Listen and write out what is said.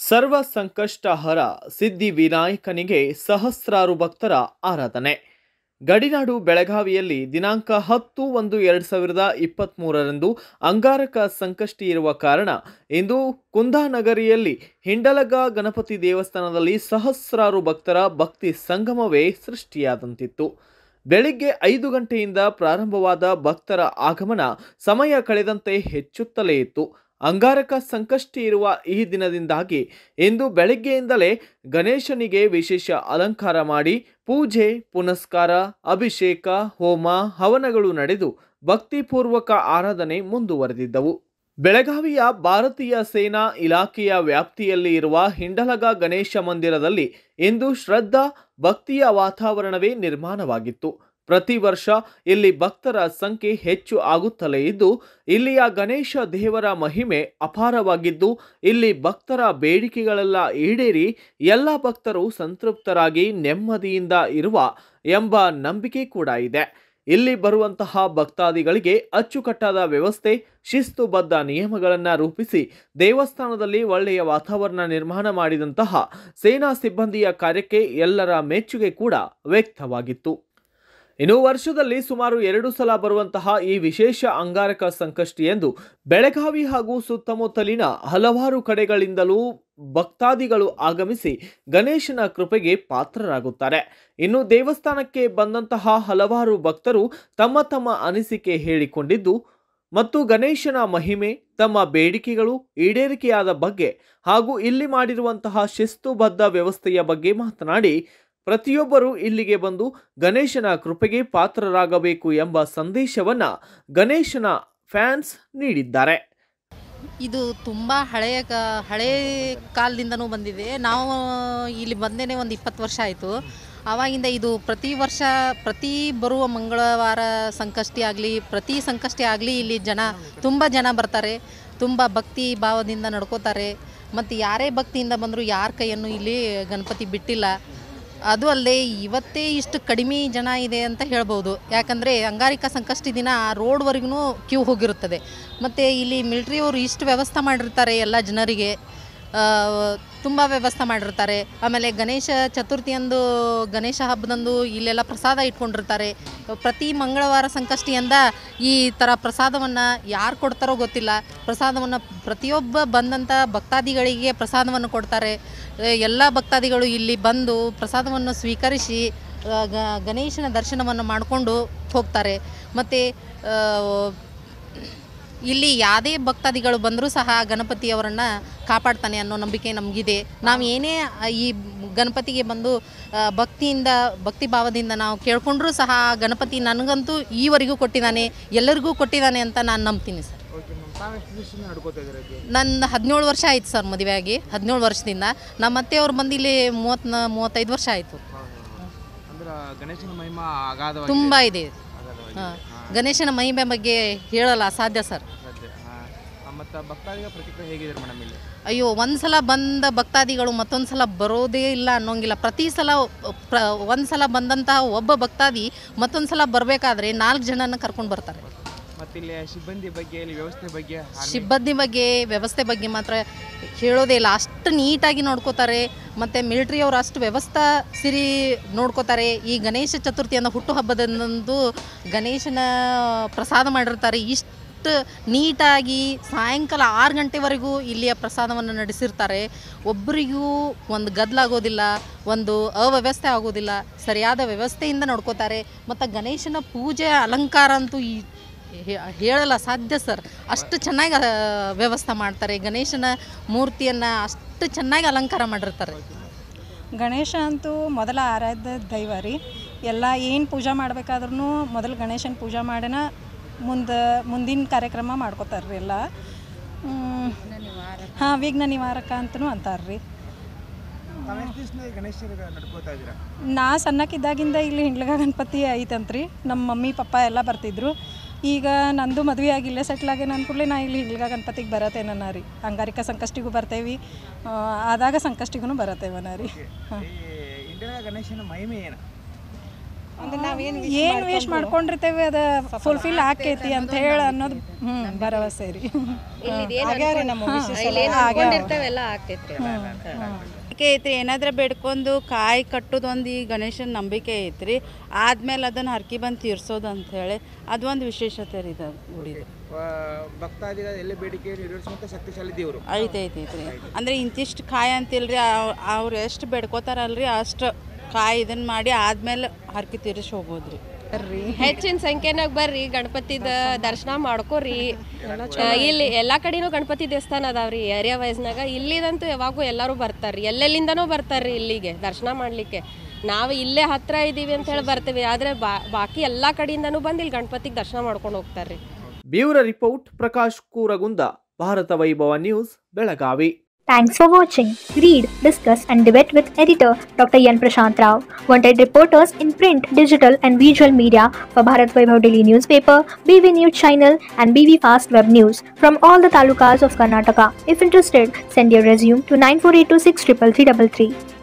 ಸರ್ವ ಸಂಕಷ್ಟಹರ ಸಿದ್ಧಿ ವಿನಾಯಕನಿಗೆ ಸಹಸ್ರಾರು ಭಕ್ತರ ಆರಾಧನೆ ಗಡಿನಾಡು ಬೆಳಗಾವಿಯಲ್ಲಿ ದಿನಾಂಕ ಹತ್ತು ಒಂದು ಎರಡು ಸಾವಿರದ ಇಪ್ಪತ್ತ್ಮೂರರಂದು ಅಂಗಾರಕ ಸಂಕಷ್ಟಿ ಇರುವ ಕಾರಣ ಇಂದು ಕುಂದಾನಗರಿಯಲ್ಲಿ ಹಿಂಡಲಗ ಗಣಪತಿ ದೇವಸ್ಥಾನದಲ್ಲಿ ಸಹಸ್ರಾರು ಭಕ್ತರ ಭಕ್ತಿ ಸಂಗಮವೇ ಸೃಷ್ಟಿಯಾದಂತಿತ್ತು ಬೆಳಿಗ್ಗೆ ಐದು ಗಂಟೆಯಿಂದ ಪ್ರಾರಂಭವಾದ ಭಕ್ತರ ಆಗಮನ ಸಮಯ ಕಳೆದಂತೆ ಹೆಚ್ಚುತ್ತಲೇ ಇತ್ತು ಅಂಗಾರಕ ಸಂಕಷ್ಟಿ ಇರುವ ಈ ದಿನದಿಂದಾಗಿ ಇಂದು ಬೆಳಗ್ಗೆಯಿಂದಲೇ ಗಣೇಶನಿಗೆ ವಿಶೇಷ ಅಲಂಕಾರ ಮಾಡಿ ಪೂಜೆ ಪುನಸ್ಕಾರ ಅಭಿಷೇಕ ಹೋಮ ಹವನಗಳು ನಡೆದು ಭಕ್ತಿಪೂರ್ವಕ ಆರಾಧನೆ ಮುಂದುವರೆದಿದ್ದವು ಬೆಳಗಾವಿಯ ಭಾರತೀಯ ಸೇನಾ ಇಲಾಖೆಯ ವ್ಯಾಪ್ತಿಯಲ್ಲಿ ಇರುವ ಹಿಂಡಲಗ ಗಣೇಶ ಮಂದಿರದಲ್ಲಿ ಇಂದು ಶ್ರದ್ಧಾ ಭಕ್ತಿಯ ವಾತಾವರಣವೇ ನಿರ್ಮಾಣವಾಗಿತ್ತು ಪ್ರತಿ ವರ್ಷ ಇಲ್ಲಿ ಭಕ್ತರ ಸಂಖ್ಯೆ ಹೆಚ್ಚು ಆಗುತ್ತಲೇ ಇದ್ದು ಇಲ್ಲಿಯ ಗಣೇಶ ದೇವರ ಮಹಿಮೆ ಅಪಾರವಾಗಿದ್ದು ಇಲ್ಲಿ ಭಕ್ತರ ಬೇಡಿಕೆಗಳೆಲ್ಲ ಈಡೇರಿ ಎಲ್ಲ ಭಕ್ತರು ಸಂತೃಪ್ತರಾಗಿ ನೆಮ್ಮದಿಯಿಂದ ಇರುವ ಎಂಬ ನಂಬಿಕೆ ಕೂಡ ಇದೆ ಇಲ್ಲಿ ಬರುವಂತಹ ಭಕ್ತಾದಿಗಳಿಗೆ ಅಚ್ಚುಕಟ್ಟಾದ ವ್ಯವಸ್ಥೆ ಶಿಸ್ತುಬದ್ಧ ನಿಯಮಗಳನ್ನು ರೂಪಿಸಿ ದೇವಸ್ಥಾನದಲ್ಲಿ ಒಳ್ಳೆಯ ವಾತಾವರಣ ನಿರ್ಮಾಣ ಮಾಡಿದಂತಹ ಸೇನಾ ಸಿಬ್ಬಂದಿಯ ಕಾರ್ಯಕ್ಕೆ ಎಲ್ಲರ ಮೆಚ್ಚುಗೆ ಕೂಡ ವ್ಯಕ್ತವಾಗಿತ್ತು ಇನ್ನು ವರ್ಷದಲ್ಲಿ ಸುಮಾರು ಎರಡು ಸಲ ಬರುವಂತಹ ಈ ವಿಶೇಷ ಅಂಗಾರಕ ಸಂಕಷ್ಟಿ ಎಂದು ಬೆಳಗಾವಿ ಹಾಗೂ ಸುತ್ತಮುತ್ತಲಿನ ಹಲವಾರು ಕಡೆಗಳಿಂದಲೂ ಭಕ್ತಾದಿಗಳು ಆಗಮಿಸಿ ಗಣೇಶನ ಕೃಪೆಗೆ ಪಾತ್ರರಾಗುತ್ತಾರೆ ಇನ್ನು ದೇವಸ್ಥಾನಕ್ಕೆ ಬಂದಂತಹ ಹಲವಾರು ಭಕ್ತರು ತಮ್ಮ ತಮ್ಮ ಅನಿಸಿಕೆ ಹೇಳಿಕೊಂಡಿದ್ದು ಮತ್ತು ಗಣೇಶನ ಮಹಿಮೆ ತಮ್ಮ ಬೇಡಿಕೆಗಳು ಈಡೇರಿಕೆಯಾದ ಬಗ್ಗೆ ಹಾಗೂ ಇಲ್ಲಿ ಮಾಡಿರುವಂತಹ ಶಿಸ್ತುಬದ್ಧ ವ್ಯವಸ್ಥೆಯ ಬಗ್ಗೆ ಮಾತನಾಡಿ ಪ್ರತಿಯೊಬ್ಬರು ಇಲ್ಲಿಗೆ ಬಂದು ಗಣೇಶನ ಕೃಪೆಗೆ ಪಾತ್ರರಾಗಬೇಕು ಎಂಬ ಸಂದೇಶವನ್ನ ಗಣೇಶನ ಫ್ಯಾನ್ಸ್ ನೀಡಿದ್ದಾರೆ ಇದು ತುಂಬ ಹಳೆಯ ಕಾ ಹಳೆಯ ಕಾಲದಿಂದನೂ ಬಂದಿದೆ ನಾವು ಇಲ್ಲಿ ಬಂದೇನೆ ಒಂದು ಇಪ್ಪತ್ತು ವರ್ಷ ಆಯಿತು ಆವಾಗಿಂದ ಇದು ಪ್ರತಿ ವರ್ಷ ಪ್ರತಿ ಬರುವ ಮಂಗಳವಾರ ಸಂಕಷ್ಟಿ ಆಗಲಿ ಪ್ರತಿ ಸಂಕಷ್ಟಿ ಆಗಲಿ ಇಲ್ಲಿ ಜನ ತುಂಬ ಜನ ಬರ್ತಾರೆ ತುಂಬ ಭಕ್ತಿ ಭಾವದಿಂದ ನಡ್ಕೋತಾರೆ ಮತ್ತು ಯಾರೇ ಭಕ್ತಿಯಿಂದ ಬಂದರೂ ಯಾರ ಕೈಯನ್ನು ಇಲ್ಲಿ ಗಣಪತಿ ಬಿಟ್ಟಿಲ್ಲ ಅದು ಅಲ್ಲದೆ ಇವತ್ತೇ ಇಷ್ಟು ಕಡಿಮೆ ಜನ ಇದೆ ಅಂತ ಹೇಳ್ಬೋದು ಯಾಕಂದರೆ ಅಂಗಾರಿಕ ಸಂಕಷ್ಟಿ ದಿನ ರೋಡ್ವರೆಗೂ ಕ್ಯೂ ಹೋಗಿರುತ್ತದೆ ಮತ್ತು ಇಲ್ಲಿ ಮಿಲ್ಟ್ರಿಯವರು ಇಷ್ಟು ವ್ಯವಸ್ಥೆ ಮಾಡಿರ್ತಾರೆ ಎಲ್ಲ ಜನರಿಗೆ ತುಂಬ ವ್ಯವಸ್ಥೆ ಮಾಡಿರ್ತಾರೆ ಆಮೇಲೆ ಗಣೇಶ ಚತುರ್ಥಿಯಂದು ಗಣೇಶ ಹಬ್ಬದಂದು ಇಲ್ಲೆಲ್ಲ ಪ್ರಸಾದ ಇಟ್ಕೊಂಡಿರ್ತಾರೆ ಪ್ರತಿ ಮಂಗಳವಾರ ಸಂಕಷ್ಟಿಯಿಂದ ಈ ಥರ ಪ್ರಸಾದವನ್ನು ಯಾರು ಕೊಡ್ತಾರೋ ಗೊತ್ತಿಲ್ಲ ಪ್ರಸಾದವನ್ನು ಪ್ರತಿಯೊಬ್ಬ ಬಂದಂಥ ಭಕ್ತಾದಿಗಳಿಗೆ ಪ್ರಸಾದವನ್ನು ಕೊಡ್ತಾರೆ ಎಲ್ಲ ಭಕ್ತಾದಿಗಳು ಇಲ್ಲಿ ಬಂದು ಪ್ರಸಾದವನ್ನು ಸ್ವೀಕರಿಸಿ ಆ, ಗ- ಗಣೇಶನ ದರ್ಶನವನ್ನು ಮಾಡಿಕೊಂಡು ಹೋಗ್ತಾರೆ ಮತ್ತು ಇಲ್ಲಿ ಯಾವುದೇ ಭಕ್ತಾದಿಗಳು ಬಂದರೂ ಸಹ ಗಣಪತಿಯವರನ್ನು ಕಾಪಾಡ್ತಾನೆ ಅನ್ನೋ ನಂಬಿಕೆ ನಮಗಿದೆ ನಾವು ಏನೇ ಆ, ಈ ಗಣಪತಿಗೆ ಬಂದು ಆ, ಭಕ್ತಿಯಿಂದ ಭಕ್ತಿ ಭಾವದಿಂದ ನಾವು ಕೇಳ್ಕೊಂಡ್ರೂ ಸಹ ಆ ಗಣಪತಿ ನನಗಂತೂ ಈವರೆಗೂ ಕೊಟ್ಟಿದ್ದಾನೆ ಎಲ್ಲರಿಗೂ ಕೊಟ್ಟಿದ್ದಾನೆ ಅಂತ ನಾನು ನಂಬ್ತೀನಿ ಸರ್ ಓಕೆ ಮ್ಯಾಮ್ ತಾವೆಷ್ಟು ದಿವಸದಿಂದ ನಡ್ಕೋತಾ ಇದ್ದೀರಾ ಇಲ್ಲಿ ನನ್ನ ಹದಿನೇಳು ವರ್ಷ ಆಯ್ತು ಸರ್ ಮದುವೆ ಆಗಿ ಹದಿನೇಳು ವರ್ಷದಿಂದ ನಮ್ಮ ಅತ್ತೆಯವ್ರು ಬಂದು ಇಲ್ಲಿ ಮೂವತ್ತು ಮೂವತ್ತೈದು ವರ್ಷ ಆಯಿತು ಅಂದ್ರೆ ಗಣೇಶನ ಮಹಿಮಾ ಅಗಾಧವಾಗಿ ತುಂಬ ಇದೆ ಅಗಾಧವಾಗಿ ಹಾಂ ಗಣೇಶನ ಮಹಿಮೆ ಬಗ್ಗೆ ಹೇಳಲ್ಲ ಅಸಾಧ್ಯ ಸರ್ ಸದ್ಯ ಹಾಂ ಮತ್ತು ಭಕ್ತಾದಿಗಳ ಪ್ರತಿಕ್ರಿಯೆ ಹೇಗಿದ್ದಾರೆ ಮೇಡಮ್ ಇಲ್ಲಿ ಅಯ್ಯೋ ಒಂದು ಸಲ ಬಂದ ಭಕ್ತಾದಿಗಳು ಮತ್ತೊಂದು ಸಲ ಬರೋದೇ ಇಲ್ಲ ಅನ್ನೋಂಗಿಲ್ಲ ಪ್ರತಿ ಸಲ ಪ್ರ ಒಂದು ಸಲ ಬಂದಂತಹ ಒಬ್ಬ ಭಕ್ತಾದಿ ಮತ್ತೊಂದು ಸಲ ಬರಬೇಕಾದ್ರೆ ನಾಲ್ಕು ಜನನ ಕರ್ಕೊಂಡು ಬರ್ತಾರೆ ಮತ್ತು ಇಲ್ಲಿ ಸಿಬ್ಬಂದಿ ಬಗ್ಗೆ ಇಲ್ಲಿ ವ್ಯವಸ್ಥೆ ಬಗ್ಗೆ ಆರ್ಮಿ- ಸಿಬ್ಬಂದಿ ಬಗ್ಗೆ ವ್ಯವಸ್ಥೆ ಬಗ್ಗೆ ಮಾತ್ರ ಹೇಳೋದೇ ಇಲ್ಲ ಅಷ್ಟು ನೀಟಾಗಿ ನೋಡ್ಕೋತಾರೆ ಮತ್ತು ಮಿಲಿಟ್ರಿಯವರು ಅಷ್ಟು ವ್ಯವಸ್ಥಾ ಸಿರಿ ನೋಡ್ಕೋತಾರೆ ಈ ಗಣೇಶ ಚತುರ್ಥಿ ಅನ್ನೋ ಹುಟ್ಟುಹಬ್ಬದಂದು ಗಣೇಶನ ಪ್ರಸಾದ ಮಾಡಿರ್ತಾರೆ ಇಷ್ಟು ನೀಟಾಗಿ ಸಾಯಂಕಾಲ ಆರು ಗಂಟೆವರೆಗೂ ಇಲ್ಲಿಯ ಪ್ರಸಾದವನ್ನು ನಡೆಸಿರ್ತಾರೆ ಒಬ್ಬರಿಗೂ ಒಂದು ಗದ್ದಲಾಗೋದಿಲ್ಲ ಒಂದು ಅವ್ಯವಸ್ಥೆ ಆಗೋದಿಲ್ಲ ಸರಿಯಾದ ವ್ಯವಸ್ಥೆಯಿಂದ ನೋಡ್ಕೋತಾರೆ ಮತ್ತು ಗಣೇಶನ ಪೂಜೆ ಅಲಂಕಾರ ಅಂತೂ ಈ ಹೇ- ಹೇಳಲ್ಲ ಸಾಧ್ಯ ಸರ್ ಅಷ್ಟು ಚೆನ್ನಾಗಿ ಆ, ವ್ಯವಸ್ಥೆ ಮಾಡ್ತಾರೆ ಗಣೇಶನ ಮೂರ್ತಿಯನ್ನು ಅಷ್ಟು ಚೆನ್ನಾಗಿ ಅಲಂಕಾರ ಮಾಡಿರ್ತಾರೆ ಗಣೇಶ ಅಂತೂ ಮೊದಲ ಆರಾಧ್ಯ ದೈವ ರೀ ಎಲ್ಲ ಏನು ಪೂಜೆ ಮಾಡ್ಬೇಕಾದ್ರೂ ಮೊದಲು ಗಣೇಶನ ಪೂಜೆ ಮಾಡಿನ ಮುಂದೆ ಮುಂದಿನ ಕಾರ್ಯಕ್ರಮ ಮಾಡ್ಕೋತಾರೆ ರೀ ಎಲ್ಲ ಹಾಂ ವಿಘ್ನ ನಿವಾರಕ ಅಂತಲೂ ಅಂತಾರೆ ರೀ ತಾವೆಷ್ಟು ದಿವಸದಿಂದ ಗಣೇಶರಿಗೆ ನಡ್ಕೋತಾ ಇದ್ದೀರಾ ನಾ ಸಣ್ಣಕ್ಕಿದ್ದಾಗಿಂದ ಇಲ್ಲಿ ಹಿಂಡ್ಲಗ ಗಣಪತಿ ಐತಂತ್ರಿ ನಮ್ಮ ಮಮ್ಮಿ ಪಪ್ಪ ಎಲ್ಲ ಬರ್ತಿದ್ರು ಈಗ ನಂದು ಮದುವೆ ಆಗಿಲ್ಲೇ ಸೆಟ್ಲ್ ಆಗೇನ ಅಂದ್ಕೂಡ್ಲೆ ನಾ ಇಲ್ಲಿ ಹಿಂಡ್ಲಗ ಗಣಪತಿಗೆ ಬರತ್ತೇನ ರೀ ಅಂಗಾರಿಕ ಸಂಕಷ್ಟಿಗೂ ಬರ್ತೇವಿ ಆ, ಆದಾಗ ಸಂಕಷ್ಟಿಗೂ ಬರತ್ತೇವನ ರೀ ಹಾಂ ಈ ಇಂಡಿಯಾ ಗಣೇಶನ ಮಹಿಮೆ ಏನು ಏನು ವೇಸ್ಟ್ ಮಾಡ್ಕೊಂಡಿರ್ತೇವೆ ಅದು ಫುಲ್ಫಿಲ್ ಆಕೈತಿ ಅಂತ ಹೇಳಿ ಅನ್ನೋದು ಹ್ಞೂ ಭರವಸೆ ರೀ ಅನ್ಕೊಂಡಿರ್ತೇವೆಲ್ಲ ಆಗ್ತೈತ್ರಿ ನಂಬಿಕೆ ಐತ್ರಿ ಏನಾದ್ರ ಬೇಡ್ಕೊಂಡು ಕಾಯಿ ಕಟ್ಟೋದೊಂದು ಈ ಗಣೇಶನ ನಂಬಿಕೆ ಐತ್ರಿ ಆದ್ಮೇಲೆ ಅದನ್ನ ಹರಕೆ ಬಂದು ತೀರ್ಸೋದು ಅಂತ ಹೇಳಿ ಅದೊಂದು ವಿಶೇಷತೆ ರೀ ಇದು ಗುಡಿದು ಭಕ್ತಾದಿಗಳ ಎಲ್ಲ ಬೇಡಿಕೆ ನೆರವೇರಿಸುವಂತ ಶಕ್ತಿಶಾಲಿ ದೇವರು ಐತೆ ಐತೆ ಐತ್ರಿ ಅಂದ್ರೆ ಇಂತಿಷ್ಟು ಕಾಯಿ ಅಂತಿಲ್ರಿ ಅವ್ರು ಎಷ್ಟು ಬೇಡ್ಕೋತಾರಲ್ರಿ ಅಷ್ಟು ಕಾಯಿ ಇದನ್ನ ಮಾಡಿ ಆದ್ಮೇಲೆ ಹರಕೆ ತೀರಿಸಿ ಹೋಗ್ಬೋದ್ರಿ ಹೆಚ್ಚಿನ ಸಂಖ್ಯೆನಾಗ ಬರ್ರಿ ಗಣಪತಿದ ದರ್ಶನ ಮಾಡ್ಕೋರಿ ಆ, ಇಲ್ಲಿ ಎಲ್ಲಾ ಕಡೆನೂ ಗಣಪತಿ ದೇವಸ್ಥಾನ ಅದಾವ್ರಿ ಏರಿಯಾ ವೈಸ್ನಾಗ ಇಲ್ಲಿದಂತೂ ಯಾವಾಗೂ ಎಲ್ಲರೂ ಬರ್ತಾರ್ರಿ ಎಲ್ಲೆಲ್ಲಿಂದನೂ ಬರ್ತಾರ್ರಿ ಇಲ್ಲಿಗೆ ದರ್ಶನ ಮಾಡ್ಲಿಕ್ಕೆ ನಾವು ಇಲ್ಲೇ ಹತ್ರ ಇದೀವಿ ಅಂತ ಹೇಳಿ ಬರ್ತೀವಿ ಆದ್ರೆ ಬಾ- ಬಾಕಿ ಎಲ್ಲಾ ಕಡೆಯಿಂದನೂ ಬಂದು ಇಲ್ಲಿ ಗಣಪತಿಗೆ ದರ್ಶನ ಮಾಡ್ಕೊಂಡು ಹೋಗ್ತಾರ್ರಿ bureau report Prakash Kooragunda Bharata Vaibhava news Belagavi Thanks for watching. Read, discuss, and debate with editor Dr. Yan Prashant Rao. Wanted reporters in print, digital, and visual media for Bharat Vaibhav Daily Newspaper, BV News Channel, and BV Fast Web News from all the talukas of Karnataka. If interested, send your resume to 9482633333.